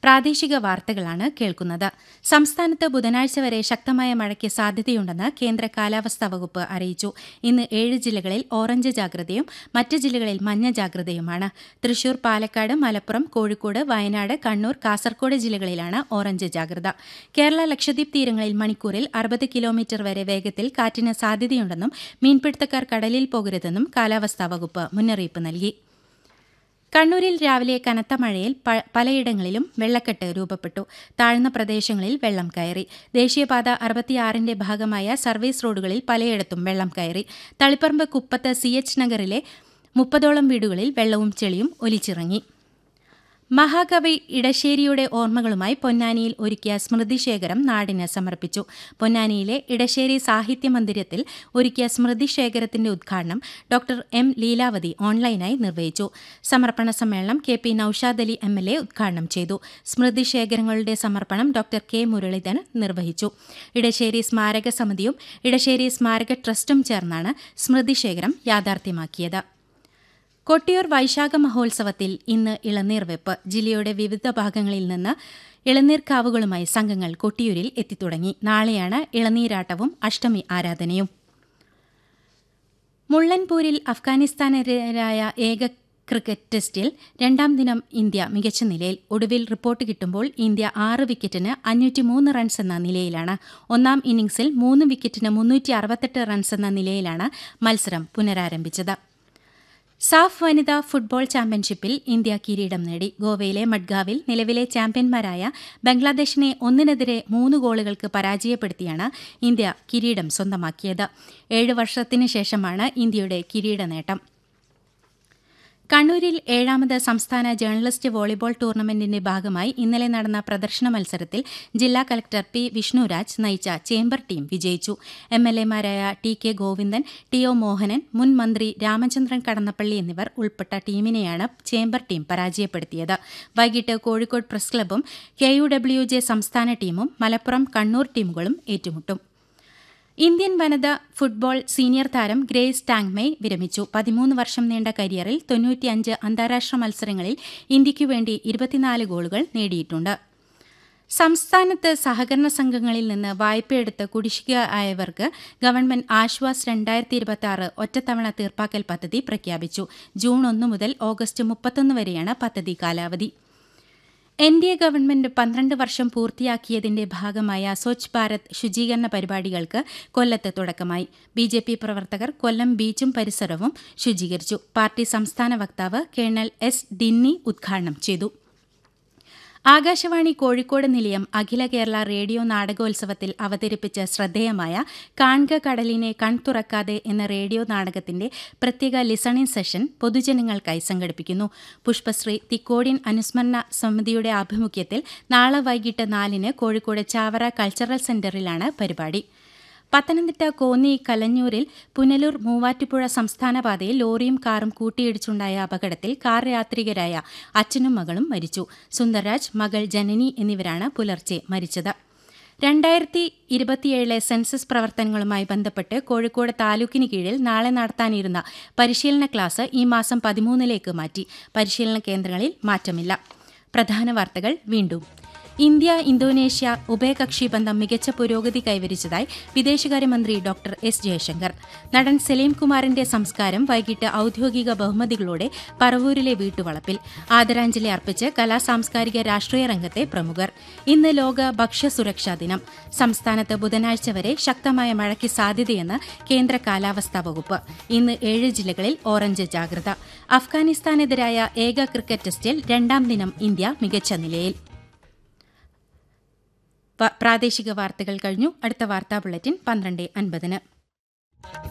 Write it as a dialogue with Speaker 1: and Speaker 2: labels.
Speaker 1: പ്രാദേശിക വാർത്തകളാണ് കേൾക്കുന്നത് സംസ്ഥാനത്ത് ബുധനാഴ്ച വരെ ശക്തമായ മഴയ്ക്ക് സാധ്യതയുണ്ടെന്ന് കേന്ദ്ര കാലാവസ്ഥാ വകുപ്പ് അറിയിച്ചു ഇന്ന് ഏഴ് ജില്ലകളിൽ ഓറഞ്ച് ജാഗ്രതയും മറ്റ് ജില്ലകളിൽ മഞ്ഞ ജാഗ്രതയുമാണ് തൃശൂർ പാലക്കാട് മലപ്പുറം കോഴിക്കോട് വയനാട് കണ്ണൂർ കാസർഗോഡ് ജില്ലകളിലാണ് ഓറഞ്ച് ജാഗ്രത കേരള ലക്ഷദ്വീപ് തീരങ്ങളിൽ മണിക്കൂറിൽ അറുപത് കിലോമീറ്റർ വരെ വേഗത്തിൽ കാറ്റിന് സാധ്യതയുണ്ടെന്നും മീൻപിടുത്തക്കാർ കടലിൽ പോകരുതെന്നും കാലാവസ്ഥാ വകുപ്പ് മുന്നറിയിപ്പ് നൽകി കണ്ണൂരിൽ രാവിലെ കനത്ത മഴയിൽ പലയിടങ്ങളിലും വെള്ളക്കെട്ട് രൂപപ്പെട്ടു താഴ്ന്ന പ്രദേശങ്ങളിൽ വെള്ളം കയറി ദേശീയപാത അറുപത്തിയാറിന്റെ ഭാഗമായ സർവീസ് റോഡുകളിൽ പലയിടത്തും വെള്ളം കയറി തളിപ്പറമ്പ് കുപ്പത്ത് സി എച്ച് നഗറിലെ മുപ്പതോളം വീടുകളിൽ വെള്ളവും ചെളിയും ഒലിച്ചിറങ്ങി മഹാകവി ഇടശ്ശേരിയുടെ ഓർമ്മകളുമായി പൊന്നാനിയിൽ ഒരുക്കിയ സ്മൃതിശേഖരം നാടിന് സമർപ്പിച്ചു പൊന്നാനിയിലെ ഇടശ്ശേരി സാഹിത്യ മന്ദിരത്തിൽ ഒരുക്കിയ സ്മൃതിശേഖരത്തിന്റെ ഉദ്ഘാടനം ഡോക്ടർ എം ലീലാവതി ഓൺലൈനായി നിർവഹിച്ചു സമർപ്പണ സമ്മേളനം K P Noushad Ali M L A ഉദ്ഘാടനം ചെയ്തു സ്മൃതിശേഖരങ്ങളുടെ സമർപ്പണം ഡോക്ടർ കെ മുരളീധരൻ നിർവഹിച്ചു ഇടശ്ശേരി സ്മാരക സമിതിയും ഇടശ്ശേരി സ്മാരക ട്രസ്റ്റും ചേർന്നാണ് സ്മൃതിശേഖരം യാഥാർത്ഥ്യമാക്കിയത് കൊട്ടിയൂർ വൈശാഖ മഹോത്സവത്തിൽ ഇന്ന് ഇളനീർ വെപ്പ് ജില്ലയുടെ വിവിധ ഭാഗങ്ങളിൽ നിന്ന് ഇളനീർ കാവുകളുമായി സംഘങ്ങൾ കൊട്ടിയൂരിൽ എത്തിത്തുടങ്ങി നാളെയാണ് ഇളനീരാട്ടവും അഷ്ടമി ആരാധനയും മുള്ളൻപൂരിൽ അഫ്ഗാനിസ്ഥാനെതിരായ ഏക ക്രിക്കറ്റ് ടെസ്റ്റിൽ രണ്ടാം ദിനം ഇന്ത്യ മികച്ച നിലയിൽ ഒടുവിൽ റിപ്പോർട്ട് കിട്ടുമ്പോൾ ഇന്ത്യ ആറ് വിക്കറ്റിന് അഞ്ഞൂറ്റിമൂന്ന് റൺസ് എന്ന നിലയിലാണ് ഒന്നാം ഇന്നിംഗ്സിൽ മൂന്ന് വിക്കറ്റിന് മുന്നൂറ്റി അറുപത്തെട്ട് റൺസ് എന്ന നിലയിലാണ് മത്സരം പുനരാരംഭിച്ചത് സാഫ് വനിതാ ഫുട്ബോൾ ചാമ്പ്യൻഷിപ്പിൽ ഇന്ത്യ കിരീടം നേടി ഗോവയിലെ മഡ്ഗാവിൽ നിലവിലെ ചാമ്പ്യന്മാരായ ബംഗ്ലാദേശിനെ ഒന്നിനെതിരെ മൂന്ന് ഗോളുകൾക്ക് പരാജയപ്പെടുത്തിയാണ് ഇന്ത്യ കിരീടം സ്വന്തമാക്കിയത് ഏഴ് വർഷത്തിന് ശേഷമാണ് ഇന്ത്യയുടെ കിരീട നേട്ടം കണ്ണൂരിൽ ഏഴാമത് സംസ്ഥാന ജേർണലിസ്റ്റ് വോളിബോൾ ടൂർണമെന്റിന്റെ ഭാഗമായി ഇന്നലെ നടന്ന പ്രദർശന മത്സരത്തിൽ ജില്ലാ കലക്ടർ പി വിഷ്ണുരാജ് നയിച്ച ചേംബർ ടീം വിജയിച്ചു എം എൽ എമാരായ T K Govindan T O Mohanan മുൻ മന്ത്രി രാമചന്ദ്രൻ കടന്നപ്പള്ളി എന്നിവർ ഉൾപ്പെട്ട ടീമിനെയാണ് ചേംബർ ടീം പരാജയപ്പെടുത്തിയത് വൈകിട്ട് കോഴിക്കോട് പ്രസ് ക്ലബും കെ യു ഡബ്ല്യു ജെ സംസ്ഥാന ടീമും മലപ്പുറം കണ്ണൂർ ടീമുകളും ഏറ്റുമുട്ടും ഇന്ത്യൻ വനിത ഫുട്ബോൾ സീനിയർ താരം ഗ്രേസ് ടാങ്മേ വിരമിച്ചു പതിമൂന്ന് വർഷം നീണ്ട കരിയറിൽ തൊണ്ണൂറ്റിയഞ്ച് അന്താരാഷ്ട്ര മത്സരങ്ങളിൽ ഇന്ത്യയ്ക്കു വേണ്ടി ഇരുപത്തിനാല് ഗോളുകൾ നേടിയിട്ടുണ്ട് സംസ്ഥാനത്ത് സഹകരണ സംഘങ്ങളിൽ നിന്ന് വായ്പയെടുത്ത് കുടിശ്ശിക ആയവർക്ക് ഗവൺമെന്റ് ആശ്വാസ് രണ്ടായിരത്തി ഇരുപത്തി ആറ് ഒറ്റത്തവണ തീർപ്പാക്കൽ പദ്ധതി പ്രഖ്യാപിച്ചു ജൂൺ ഒന്ന് മുതൽ ഓഗസ്റ്റ് മുപ്പത്തൊന്ന് വരെയാണ് പദ്ധതി കാലാവധി എൻ ഡി എ ഗവൺമെന്റ് പന്ത്രണ്ട് വർഷം പൂർത്തിയാക്കിയതിന്റെ ഭാഗമായ സ്വച്ഛ് ഭാരത് ശുചീകരണ പരിപാടികൾക്ക് കൊല്ലത്ത് തുടക്കമായി ബി ജെ പി പ്രവർത്തകർ കൊല്ലം ബീച്ചും പരിസരവും ശുചീകരിച്ചു പാർട്ടി സംസ്ഥാന വക്താവ് കേണൽ എസ് ഡിന്നി ഉദ്ഘാടനം ചെയ്തു ആകാശവാണി കോഴിക്കോട് നിലയം അഖില കേരള റേഡിയോ നാടകോത്സവത്തിൽ അവതരിപ്പിച്ച ശ്രദ്ധേയമായ കാൺക കടലിനെ കൺതുറക്കാതെ എന്ന റേഡിയോ നാടകത്തിന്റെ പ്രത്യേക ലിസണിംഗ് സെഷൻ പൊതുജനങ്ങൾക്കായി സംഘടിപ്പിക്കുന്നു പുഷ്പശ്രീ തിക്കോടിയൻ അനുസ്മരണ സമിതിയുടെ ആഭിമുഖ്യത്തിൽ നാളെ വൈകിട്ട് നാലിന് കോഴിക്കോട് ചാവറ കൾച്ചറൽ സെന്ററിലാണ് പരിപാടി പത്തനംതിട്ട കോന്നി കലഞ്ഞൂരിൽ പുനലൂർ മൂവാറ്റുപുഴ സംസ്ഥാന പാതയിൽ ലോറിയും കാറും കൂട്ടിയിടിച്ചുണ്ടായ അപകടത്തിൽ കാർ യാത്രികരായ അച്ഛനും മകളും മരിച്ചു സുന്ദർരാജ് മകൾ ജനനി എന്നിവരാണ് പുലർച്ചെ മരിച്ചത് രണ്ടായിരത്തി ഇരുപത്തിയേഴിലെ സെൻസസ് പ്രവർത്തനങ്ങളുമായി ബന്ധപ്പെട്ട് കോഴിക്കോട് താലൂക്കിന് കീഴിൽ നാളെ നടത്താനിരുന്ന പരിശീലന ക്ലാസ് ഈ മാസം പതിമൂന്നിലേക്ക് മാറ്റി പരിശീലന കേന്ദ്രങ്ങളിൽ മാറ്റമില്ല പ്രധാന വാർത്തകൾ വീണ്ടും ഇന്ത്യ ഇന്തോനേഷ്യ ഉഭയകക്ഷി ബന്ധം മികച്ച പുരോഗതി കൈവരിച്ചതായി വിദേശകാര്യമന്ത്രി ഡോക്ടർ എസ് ജയശങ്കർ നടൻ സലീം കുമാറിന്റെ സംസ്കാരം വൈകിട്ട് ഔദ്യോഗിക ബഹുമതികളോടെ പറവൂരിലെ വീട്ടുവളപ്പിൽ ആദരാഞ്ജലി അർപ്പിച്ച് കലാ സാംസ്കാരിക രാഷ്ട്രീയ രംഗത്തെ പ്രമുഖർ ഇന്ന് ലോക ഭക്ഷ്യസുരക്ഷാ ദിനം സംസ്ഥാനത്ത് ബുധനാഴ്ച വരെ ശക്തമായ മഴയ്ക്ക് സാധ്യതയെന്ന് കേന്ദ്ര കാലാവസ്ഥാ വകുപ്പ് ഇന്ന് ഏഴ് ജില്ലകളിൽ ഓറഞ്ച് ജാഗ്രത അഫ്ഗാനിസ്ഥാനെതിരായ ഏക ക്രിക്കറ്റ് ടെസ്റ്റിൽ രണ്ടാം ദിനം ഇന്ത്യ മികച്ച നിലയിൽ പ്രാദേശിക വാർത്തകൾ കഴിഞ്ഞു അടുത്ത വാർത്താ ബുള്ളറ്റിൻ പന്ത്രണ്ട് അൻപതിന്